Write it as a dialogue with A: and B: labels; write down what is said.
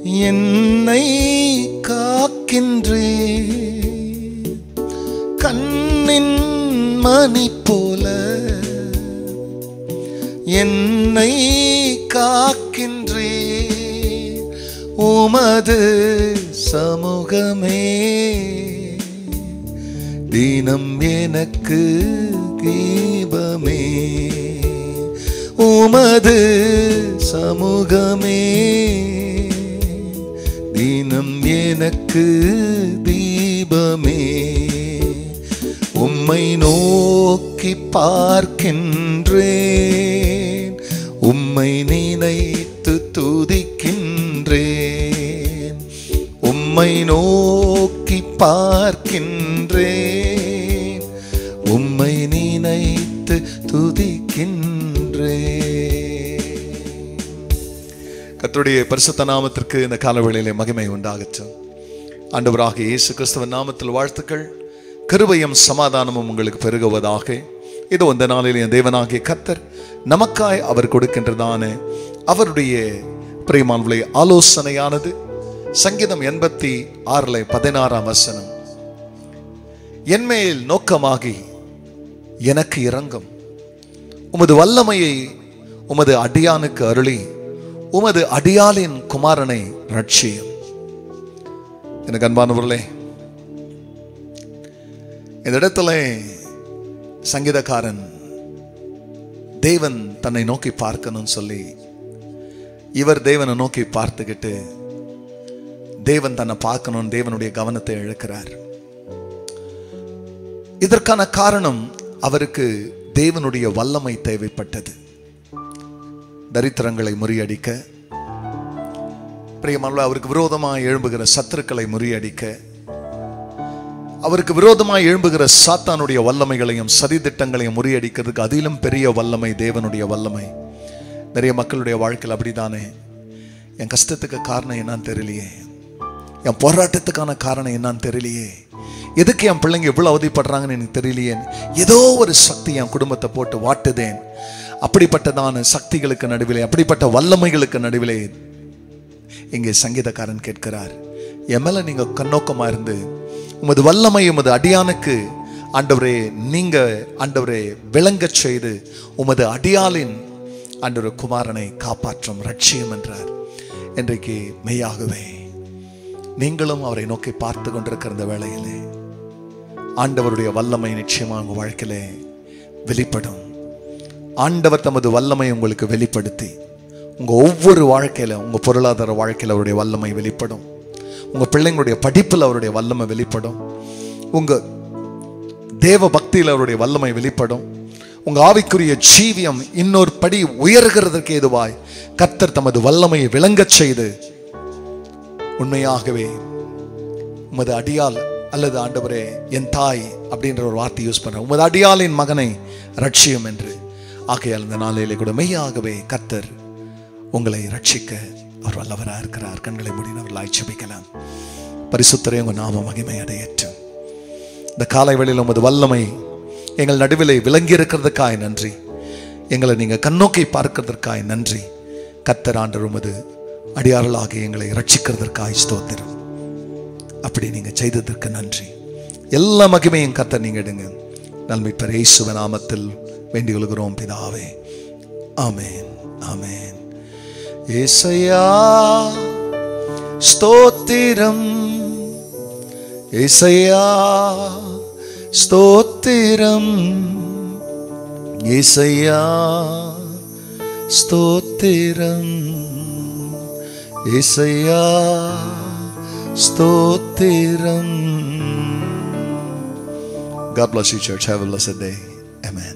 A: என்னை காக்கின்றே கண்ணின் மணி போல என்னை காக்கின்றே உமது சமூகமே தினம் எனக்கு தீபமே உமது சமூகமே தினம் எனக்கு தீபமே உம்மை நோக்கி பார்க்கின்றேன் உம்மை நினைத்து துதிக்கின்றேன் உம்மை நோக்கி பார்க்கின்றேன் உம்மை நினைத்து துதிக்கின்றேன் கர்த்தருடைய பரிசுத்த நாமத்திற்கு இந்த காலவேளையிலே மகிமை உண்டாகட்டும் ஆண்டவராக இயேசு கிறிஸ்துவ நாமத்தில் வாழ்த்துக்கள் கிருபையும் சமாதானமும் உங்களுக்கு பெருகுவதாக இதோ இந்த நாளில் என் தேவனாகிய கர்த்தர் நமக்காய் அவர் கொடுக்கின்றதான அவருடைய பிரியமானவளை ஆலோசனையானது சங்கீதம் எண்பத்தி ஆறுல பதினாறாம் வசனம் என்மேல் நோக்கமாகி எனக்கு இரங்கும் உமது வல்லமையை உமது அடியானுக்கு அருளி உமது அடியாளின் குமாரனை ரட்சியும் எனக்கு அன்பானவர்களே இந்த இடத்துல சங்கீதக்காரன் தேவன் தன்னை நோக்கி பார்க்கணும்னு சொல்லி இவர் தேவனை நோக்கி பார்த்துக்கிட்டு தேவன் தன்னை பார்க்கணும் தேவனுடைய கவனத்தை இழக்கிறார் இதற்கான காரணம் அவருக்கு தேவனுடைய வல்லமை தேவைப்பட்டது தரித்திரங்களை முறியடிக்க பிரியமான அவருக்கு விரோதமாக எழும்புகிற சத்துருக்களை முறியடிக்க அவருக்கு விரோதமாக எழும்புகிற சாத்தானுடைய வல்லமைகளையும் சதித்திட்டங்களையும் முறியடிக்கிறதுக்கு அதிலும் பெரிய வல்லமை தேவனுடைய வல்லமை நிறைய மக்களுடைய வாழ்க்கையில் அப்படிதானே என் கஷ்டத்துக்கு காரணம் என்னன்னு தெரியலையே என் போராட்டத்துக்கான காரணம் என்னன்னு தெரியலையே எதுக்கு என் பிள்ளைங்க இவ்வளவு அவதிப்படுறாங்கன்னு எனக்கு தெரியலையே ஏதோ ஒரு சக்தி என் குடும்பத்தை போட்டு வாட்டுதேன் அப்படிப்பட்டதான சக்திகளுக்கு நடுவிலே அப்படிப்பட்ட வல்லமைகளுக்கு நடுவிலே இங்கே சங்கீதக்காரன் கேட்கிறார் என் மேல நீங்க கண்ணோக்கமா இருந்து உமது வல்லமை உமது அடியானுக்கு ஆண்டவரே நீங்க ஆண்டவரே விளங்கச் செய்து உமது அடியாளின் ஆண்டவர் குமாரனை காப்பாற்றும் ரட்சியம் என்றார் இன்றைக்கு மெய்யாகவே நீங்களும் அவரை நோக்கி பார்த்து கொண்டிருக்கிற இந்த வேளையிலே ஆண்டவருடைய வல்லமை நிச்சயமா உங்க வாழ்க்கையிலே வெளிப்படும் ஆண்டவர் தமது வல்லமை உங்களுக்கு வெளிப்படுத்தி உங்க ஒவ்வொரு வாழ்க்கையில உங்க பொருளாதார வாழ்க்கையில அவருடைய வல்லமை வெளிப்படும் உங்க பிள்ளைங்களுடைய படிப்பில் அவருடைய வல்லமை வெளிப்படும் உங்க தேவ பக்தியில் அவருடைய வல்லமை வெளிப்படும் உங்க ஆவிக்குரிய ஜீவியம் இன்னொரு படி உயர்கிறதற்கு ஏதுவாய் கர்த்தர் தமது வல்லமையை விளங்கச் செய்து உண்மையாகவே உமது அடியால் அல்லது ஆண்டவரே என் தாய் அப்படின்ற ஒரு வார்த்தை யூஸ் பண்ற உமது அடியாளின் மகனை ரட்சியும் என்று ஆகையால் இந்த நாளிலே கூட மெய்யாகவே கர்த்தர் உங்களை ரட்சிக்க அவர் வல்லவராக இருக்கிறார் கண்களை முடினவர்களாய் செபிக்கலாம் பரிசுத்தரே உங்க நாம மகிமை அடையற்றும் இந்த காலை வேளையில் உமது வல்லமை எங்கள் நடுவிலே விளங்கி இருக்கிறதுக்காய் நன்றி எங்களை நீங்க கண்ணோக்கி பார்க்கிறதற்காய் நன்றி கர்த்தர் ஆண்டவர் உமது அடியார்களாக எங்களை ரட்சிக்கிறதற்காய் ஸ்தோத்திரம் அப்படி நீங்க செய்ததற்கு நன்றி எல்லா மகிமையும் கர்த்தர் நீங்க எடுங்க நன்மை பெற இயேசுவ நாமத்தில் வேண்டி கொள்கிறோம் பிதாவே ஆமென் ஆமென் ஏசையா ஸ்தோத்திரம் ஏசையா ஸ்தோத்திரம் ஏசையா ஸ்தோத்திரம் ஏசையா ஸ்தோத்திரம் God bless you, church. Have a blessed day. Amen.